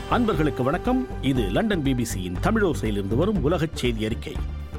அன்பர்களுக்கு வணக்கம் இது லண்டன் பிபிசியின் தமிழோசையிலிருந்து வரும் உலகச் செய்தி அறிக்கை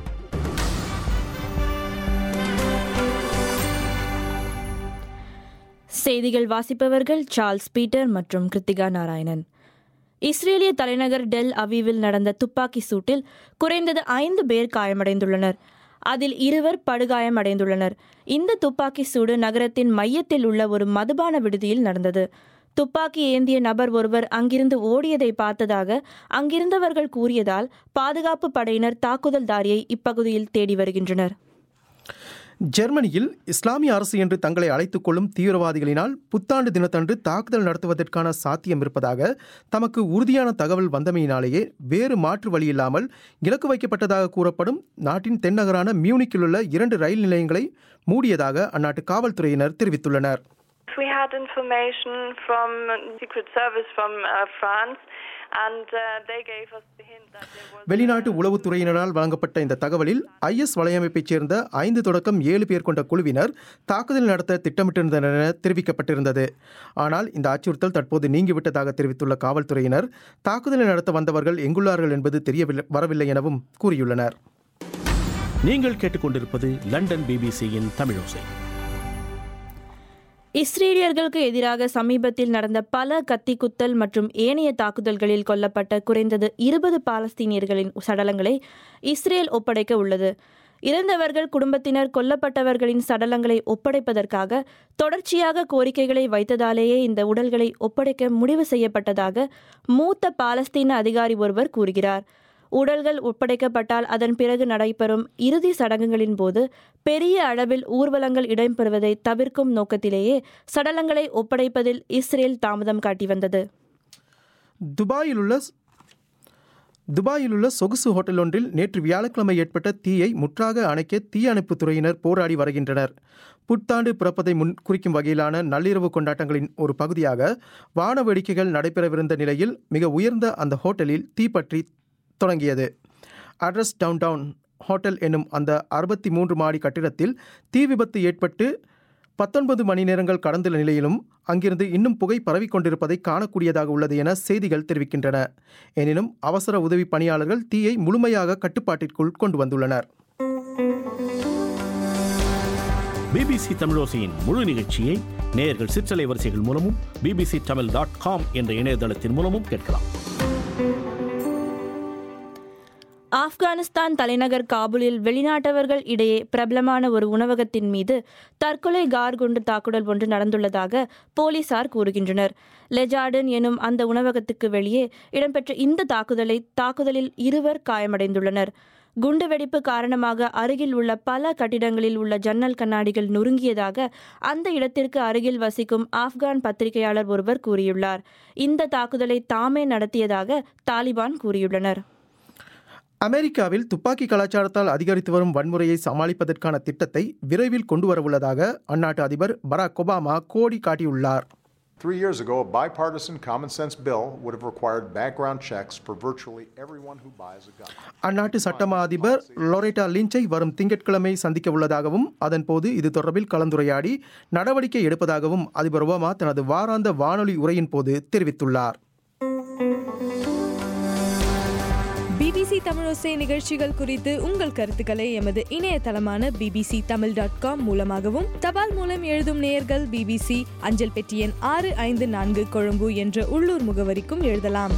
செய்திகள் வாசிப்பவர்கள் சார்ல்ஸ் பீட்டர் மற்றும் கிருத்திகா நாராயணன் இஸ்ரேலிய தலைநகர் டெல் அவிவில் நடந்த துப்பாக்கி சூட்டில் குறைந்தது ஐந்து பேர் காயமடைந்துள்ளனர் அதில் இருவர் படுகாயமடைந்துள்ளனர் இந்த துப்பாக்கி சூடு நகரத்தின் மையத்தில் உள்ள ஒரு மதுபான விடுதியில் நடந்தது துப்பாக்கி ஏந்திய நபர் ஒருவர் அங்கிருந்து ஓடியதை பார்த்ததாக அங்கிருந்தவர்கள் கூறியதால் பாதுகாப்பு படையினர் தாக்குதல்தாரியை இப்பகுதியில் தேடி வருகின்றனர் ஜெர்மனியில் இஸ்லாமிய அரசு என்று தங்களை அழைத்துக் கொள்ளும் தீவிரவாதிகளினால் புத்தாண்டு தினத்தன்று தாக்குதல் நடத்துவதற்கான சாத்தியம் இருப்பதாக தமக்கு உறுதியான தகவல் வந்தமையினாலேயே வேறு மாற்று வழியில்லாமல் இலக்கு வைக்கப்பட்டதாக கூறப்படும் நாட்டின் தென்னகரான மியூனிக்கில் உள்ள இரண்டு ரயில் நிலையங்களை மூடியதாக அந்நாட்டு காவல்துறையினர் தெரிவித்துள்ளனர் We had information from Secret Service from uh, France, and uh, they gave us the hint that there was. வெளிநாட்டு உளவுத்துறையினரால் வழங்கப்பட்ட இந்த தகவலில் ஐஎஸ் வலையமைப்பைச் சேர்ந்த ஐந்து தொடக்கம் ஏழு பேர் கொண்ட குழுவினர் தாக்குதல் நடத்த திட்டமிட்டிருந்தனர் என தெரிவிக்கப்பட்டிருந்தது ஆனால் இந்த அச்சுறுத்தல் தற்போது நீங்கிவிட்டதாக தெரிவித்துள்ள காவல்துறையினர் தாக்குதலை நடத்த வந்தவர்கள் எங்குள்ளார்கள் என்பது தெரியவில்லை வரவில்லை எனவும் கூறியுள்ளனர் நீங்கள் கேட்டுக்கொண்டிருப்பது லண்டன் பிபிசியின் தமிழோசை இஸ்ரேலியர்களுக்கு எதிராக சமீபத்தில் நடந்த பல கத்திக்குத்தல் மற்றும் ஏனைய தாக்குதல்களில் கொல்லப்பட்ட குறைந்தது இருபது பாலஸ்தீனியர்களின் சடலங்களை இஸ்ரேல் ஒப்படைக்க உள்ளது இறந்தவர்கள் குடும்பத்தினர் கொல்லப்பட்டவர்களின் சடலங்களை ஒப்படைப்பதற்காக தொடர்ச்சியாக கோரிக்கைகளை வைத்ததாலேயே இந்த உடல்களை ஒப்படைக்க முடிவு செய்யப்பட்டதாக மூத்த பாலஸ்தீன அதிகாரி ஒருவர் கூறுகிறார் உடல்கள் ஒப்படைக்கப்பட்டால் அதன் பிறகு நடைபெறும் இறுதி சடங்குகளின் போது பெரிய அளவில் ஊர்வலங்கள் இடம்பெறுவதை தவிர்க்கும் நோக்கத்திலேயே சடலங்களை ஒப்படைப்பதில் இஸ்ரேல் தாமதம் காட்டி வந்தது துபாயில் உள்ள துபாயில் உள்ள சொகுசு ஹோட்டல் ஒன்றில் நேற்று வியாழக்கிழமை ஏற்பட்ட தீயை முற்றாக அணைக்க தீயணைப்புத் துறையினர் போராடி வருகின்றனர் புத்தாண்டு பிறப்பதை முன் குறிக்கும் வகையிலான நள்ளிரவு கொண்டாட்டங்களின் ஒரு பகுதியாக வான வேடிக்கைகள் நடைபெறவிருந்த நிலையில் மிக உயர்ந்த அந்த ஹோட்டலில் தீப்பற்றி தொடங்கியது அட்ரஸ் டவுன் டவுன் ஹோட்டல் என்னும் அந்த அறுபத்தி மூன்று மாடி கட்டிடத்தில் தீ விபத்து ஏற்பட்டு பத்தொன்பது மணி நேரங்கள் கடந்துள்ள நிலையிலும் அங்கிருந்து இன்னும் புகை பரவிக் கொண்டிருப்பதை காணக்கூடியதாக உள்ளது என செய்திகள் தெரிவிக்கின்றன எனினும் அவசர உதவி பணியாளர்கள் தீயை முழுமையாக கட்டுப்பாட்டிற்குள் கொண்டு வந்துள்ளனர் பிபிசி தமிழோசையின் முழு நிகழ்ச்சியை நேயர்கள் சிற்றலை வரிசைகள் மூலமும் பிபிசி தமிழ் டாட் காம் என்ற இணையதளத்தின் மூலமும் கேட்கலாம் ஆப்கானிஸ்தான் தலைநகர் காபூலில் வெளிநாட்டவர்கள் இடையே பிரபலமான ஒரு உணவகத்தின் மீது தற்கொலை கார் குண்டு தாக்குதல் ஒன்று நடந்துள்ளதாக போலீசார் கூறுகின்றனர் லெஜார்டன் எனும் அந்த உணவகத்துக்கு வெளியே இடம்பெற்ற இந்த தாக்குதலை தாக்குதலில் இருவர் காயமடைந்துள்ளனர் குண்டுவெடிப்பு காரணமாக அருகில் உள்ள பல கட்டிடங்களில் உள்ள ஜன்னல் கண்ணாடிகள் நொறுங்கியதாக அந்த இடத்திற்கு அருகில் வசிக்கும் ஆப்கான் பத்திரிகையாளர் ஒருவர் கூறியுள்ளார் இந்த தாக்குதலை தாமே நடத்தியதாக தாலிபான் கூறியுள்ளனர் அமெரிக்காவில் துப்பாக்கி கலாச்சாரத்தால் அதிகரித்து வரும் வன்முறையை சமாளிப்பதற்கான திட்டத்தை விரைவில் கொண்டு வரவுள்ளதாக அந்நாட்டு அதிபர் பராக் ஒபாமா கோடி காட்டியுள்ளார் Three years ago, a bipartisan common sense bill would have required background checks for virtually everyone who buys a gun. அந்நாட்டு சட்டமா அதிபர் லொரேட்டா லிஞ்சை வரும் திங்கட்கிழமை சந்திக்க உள்ளதாகவும் அதன்போது இது தொடர்பில் கலந்துரையாடி நடவடிக்கை எடுப்பதாகவும் அதிபர் ஒபாமா தனது வாராந்த வானொலி உரையின் போது தெரிவித்துள்ளார் பிபிசி தமிழோசை நிகழ்ச்சிகள் குறித்து உங்கள் கருத்துக்களை எமது இணையதளமான பிபிசி தமிழ் டாட் காம் மூலமாகவும் தபால் மூலம் எழுதும் நேயர்கள் பிபிசி அஞ்சல் பெட்டி எண் ஆறு ஐந்து நான்கு கொழும்பு என்ற உள்ளூர் முகவரிக்கும் எழுதலாம்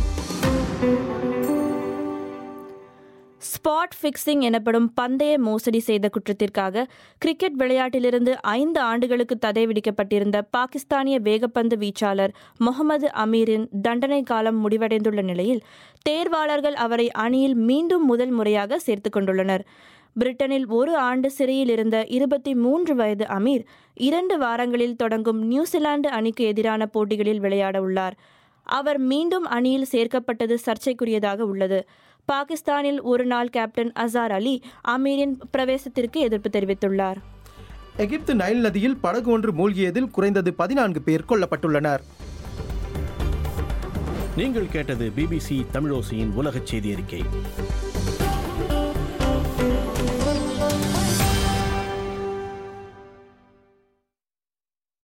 ஸ்பாட் ஃபிக்சிங் எனப்படும் பந்தய மோசடி செய்த குற்றத்திற்காக கிரிக்கெட் விளையாட்டிலிருந்து ஐந்து ஆண்டுகளுக்கு தடை விதிக்கப்பட்டிருந்த பாகிஸ்தானிய வேகப்பந்து வீச்சாளர் முகமது அமீரின் தண்டனை காலம் முடிவடைந்துள்ள நிலையில் தேர்வாளர்கள் அவரை அணியில் மீண்டும் முதல் முறையாக சேர்த்துக் கொண்டுள்ளனர் பிரிட்டனில் ஒரு ஆண்டு சிறையில் இருந்த இருபத்தி மூன்று வயது அமீர் இரண்டு வாரங்களில் தொடங்கும் நியூசிலாந்து அணிக்கு எதிரான போட்டிகளில் விளையாட உள்ளார் அவர் மீண்டும் அணியில் சேர்க்கப்பட்டது சர்ச்சைக்குரியதாக உள்ளது பாகிஸ்தானில் ஒரு நாள் கேப்டன் அசார் அலி அமீரின் பிரவேசத்திற்கு எதிர்ப்பு தெரிவித்துள்ளார் எகிப்து நைல் நதியில் படகு ஒன்று மூழ்கியதில் குறைந்தது பதினான்கு பேர் கொல்லப்பட்டுள்ளனர் நீங்கள் கேட்டது பிபிசி தமிழோசையின் உலகச் செய்தி அறிக்கை